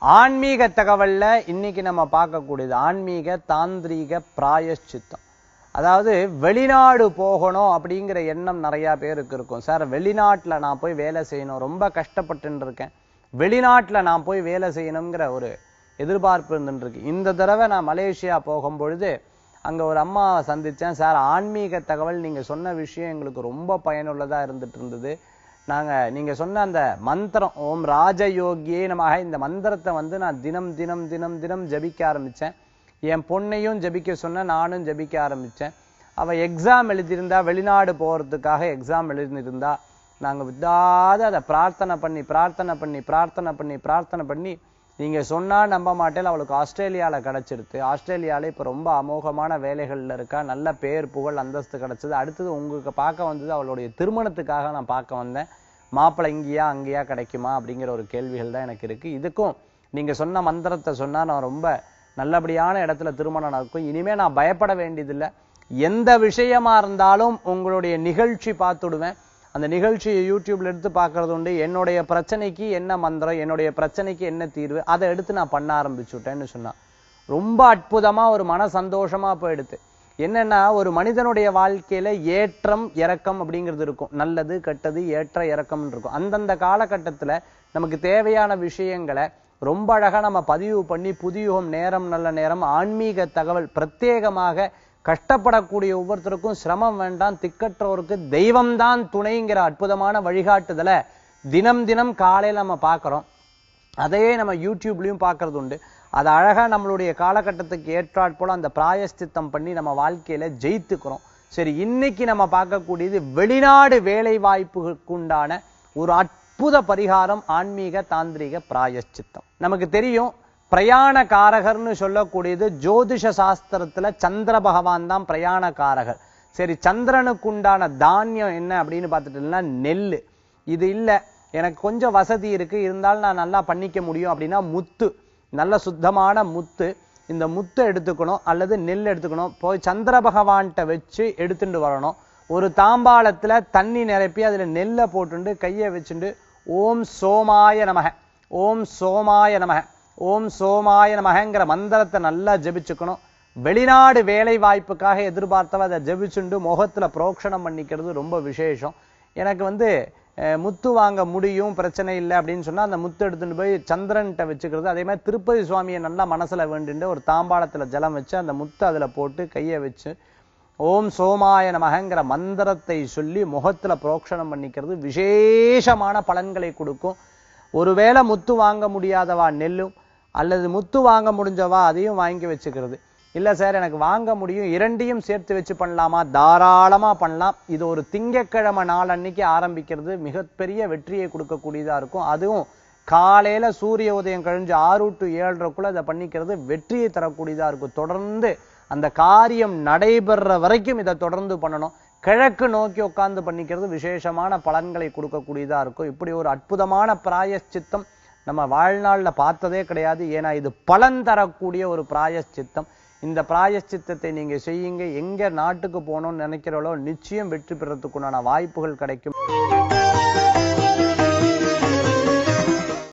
ஆன்மீக தகவல்ல இன்னைக்கு நம்ம பார்க்கக்கூடியது ஆன்மீக தாந்திரீக பிராயஷ்சித்தம் அதாவது வெளிநாடு போகணும் அப்படிங்கிற எண்ணம் நிறைய பேருக்கு இருக்கும் சார் வெளிநாட்டுல நான் போய் வேலை செய்யணும் ரொம்ப கஷ்டப்பட்டு இருக்கேன் வெளிநாட்டுல நான் போய் வேலை செய்யணுங்கிற ஒரு எதிர்பார்ப்பு இருந்துட்டு இருக்கு இந்த தடவை நான் மலேசியா போகும் பொழுது அங்க ஒரு அம்மாவை சந்திச்சேன் சார் ஆன்மீக தகவல் நீங்க சொன்ன விஷயம் எங்களுக்கு ரொம்ப பயனுள்ளதா இருந்துட்டு இருந்தது நாங்க நீங்க சொன்ன அந்த மந்திரம் ஓம் ராஜயோகியே நமக இந்த மந்திரத்தை வந்து நான் தினம் தினம் தினம் தினம் ஜபிக்க ஆரம்பிச்சேன் என் பொண்ணையும் ஜபிக்க சொன்ன நானும் ஜபிக்க ஆரம்பிச்சேன் அவ எக்ஸாம் எழுதியிருந்தா வெளிநாடு போறதுக்காக எக்ஸாம் எழுதியிருந்தா நாங்க விடாத அதை பிரார்த்தனை பண்ணி பிரார்த்தனை பண்ணி பிரார்த்தனை பண்ணி பிரார்த்தனை பண்ணி நீங்க சொன்னா நம்ப மாட்டேன் அவளுக்கு ஆஸ்திரேலியால கிடைச்சிடுது ஆஸ்திரேலியால இப்ப ரொம்ப அமோகமான வேலைகள்ல இருக்கா நல்ல பேர் புகழ் அந்தஸ்து கிடைச்சது அடுத்தது உங்களுக்கு பார்க்க வந்தது அவளுடைய திருமணத்துக்காக நான் பார்க்க வந்தேன் மாப்பிள்ளை இங்கேயா அங்கேயா கிடைக்குமா அப்படிங்கிற ஒரு கேள்விகள் தான் எனக்கு இருக்கு இதுக்கும் நீங்க சொன்ன மந்திரத்தை சொன்னா நான் ரொம்ப நல்லபடியான இடத்துல திருமணம் நடக்கும் இனிமே நான் பயப்பட வேண்டியதில்லை எந்த விஷயமா இருந்தாலும் உங்களுடைய நிகழ்ச்சி பார்த்துடுவேன் அந்த நிகழ்ச்சியை யூடியூப்ல எடுத்து பார்க்கறது உண்டு என்னுடைய பிரச்சனைக்கு என்ன மந்திரம் என்னுடைய பிரச்சனைக்கு என்ன தீர்வு அதை எடுத்து நான் பண்ண ஆரம்பிச்சுட்டேன்னு சொன்னா ரொம்ப அற்புதமா ஒரு மன சந்தோஷமா போயிடுது என்னன்னா ஒரு மனிதனுடைய வாழ்க்கையில ஏற்றம் இறக்கம் அப்படிங்கிறது இருக்கும் நல்லது கெட்டது ஏற்ற இறக்கம்னு இருக்கும் அந்தந்த காலகட்டத்துல நமக்கு தேவையான விஷயங்களை ரொம்ப அழகா நம்ம பதிவு பண்ணி புதியுகம் நேரம் நல்ல நேரம் ஆன்மீக தகவல் பிரத்யேகமாக கஷ்டப்படக்கூடிய ஒவ்வொருத்தருக்கும் சிரமம் வேண்டாம் திக்கற்றோருக்கு தெய்வம்தான் துணைங்கிற அற்புதமான வழிகாட்டுதலை தினம் தினம் காலையில நம்ம பார்க்கிறோம் அதையே நம்ம யூடியூப்லயும் பார்க்கறது உண்டு அது அழகா நம்மளுடைய காலகட்டத்துக்கு ஏற்றாற் போல அந்த பிராயஷ்சித்தம் பண்ணி நம்ம வாழ்க்கையில ஜெயித்துக்கிறோம் சரி இன்னைக்கு நம்ம பார்க்கக்கூடியது வெளிநாடு வேலை வாய்ப்புகளுக்கு உண்டான ஒரு அற்புத பரிகாரம் ஆன்மீக தாந்திரிக பிராயஷ்சித்தம் நமக்கு தெரியும் பிரயாண காரகர்னு சொல்லக்கூடியது ஜோதிஷ சாஸ்திரத்துல சந்திர பகவான் தான் பிரயாண காரகர் சரி சந்திரனுக்கு உண்டான தானியம் என்ன அப்படின்னு பார்த்துட்டோம்னா நெல்லு இது இல்ல எனக்கு கொஞ்சம் வசதி இருக்கு இருந்தாலும் நான் நல்லா பண்ணிக்க முடியும் அப்படின்னா முத்து நல்ல சுத்தமான முத்து இந்த முத்தை எடுத்துக்கணும் அல்லது நெல் எடுத்துக்கணும் போய் சந்திர பகவான்கிட்ட வச்சு எடுத்துட்டு வரணும் ஒரு தாம்பாளத்துல தண்ணி நிரப்பி அதுல நெல்லை போட்டுண்டு கையை வச்சுண்டு ஓம் சோமாய நமக ஓம் சோமாய நமக ஓம் சோமாய நமகங்கிற மந்திரத்தை நல்லா ஜெபிச்சுக்கணும் வெளிநாடு வேலை வாய்ப்புக்காக எதிர்பார்த்தவ அதை ஜெபிச்சுண்டு முகத்துல புரோக்ஷணம் பண்ணிக்கிறது ரொம்ப விசேஷம் எனக்கு வந்து அஹ், முத்து வாங்க முடியும் பிரச்சனை இல்லை அப்படின்னு சொன்னா அந்த முத்து எடுத்துட்டு போய் சந்திரன்கிட்ட வச்சுக்கிறது அதே மாதிரி திருப்பதி சுவாமியை நல்லா மனசுல வேண்டிட்டு ஒரு தாம்பாளத்துல ஜலம் வச்சு அந்த முத்து அதுல போட்டு கையை வச்சு ஓம் சோமாய நமகங்கிற மந்திரத்தை சொல்லி முகத்துல புரோக்ஷணம் பண்ணிக்கிறது விசேஷமான பலன்களை கொடுக்கும் ஒருவேளை முத்து வாங்க முடியாதவா நெல்லும் அல்லது முத்து வாங்க முடிஞ்சவா அதையும் வாங்கி வச்சுக்கிறது இல்ல சார் எனக்கு வாங்க முடியும் இரண்டையும் சேர்த்து வச்சு பண்ணலாமா தாராளமா பண்ணலாம் இது ஒரு திங்கட்கிழமை நாள் அன்னைக்கு ஆரம்பிக்கிறது மிகப்பெரிய வெற்றியை கொடுக்கக்கூடியதா இருக்கும் அதுவும் காலையில சூரிய உதயம் கழிஞ்சு ஆறு டு ஏழரைக்குள்ள இதை பண்ணிக்கிறது வெற்றியை தரக்கூடியதா இருக்கும் தொடர்ந்து அந்த காரியம் நடைபெற வரைக்கும் இதை தொடர்ந்து பண்ணணும் கிழக்கு நோக்கி உட்கார்ந்து பண்ணிக்கிறது விசேஷமான பலன்களை கொடுக்கக்கூடியதா இருக்கும் இப்படி ஒரு அற்புதமான பிராயஷ்சித்தம் நம்ம வாழ்நாள்ல பார்த்ததே கிடையாது ஏன்னா இது பலன் தரக்கூடிய ஒரு பிராயஷ்சித்தம் இந்த பிராயஷ்சித்தத்தை நீங்க செய்யுங்க எங்க நாட்டுக்கு போகணும்னு நினைக்கிறவளோ நிச்சயம் வெற்றி பெறத்துக்குண்டான வாய்ப்புகள் கிடைக்கும்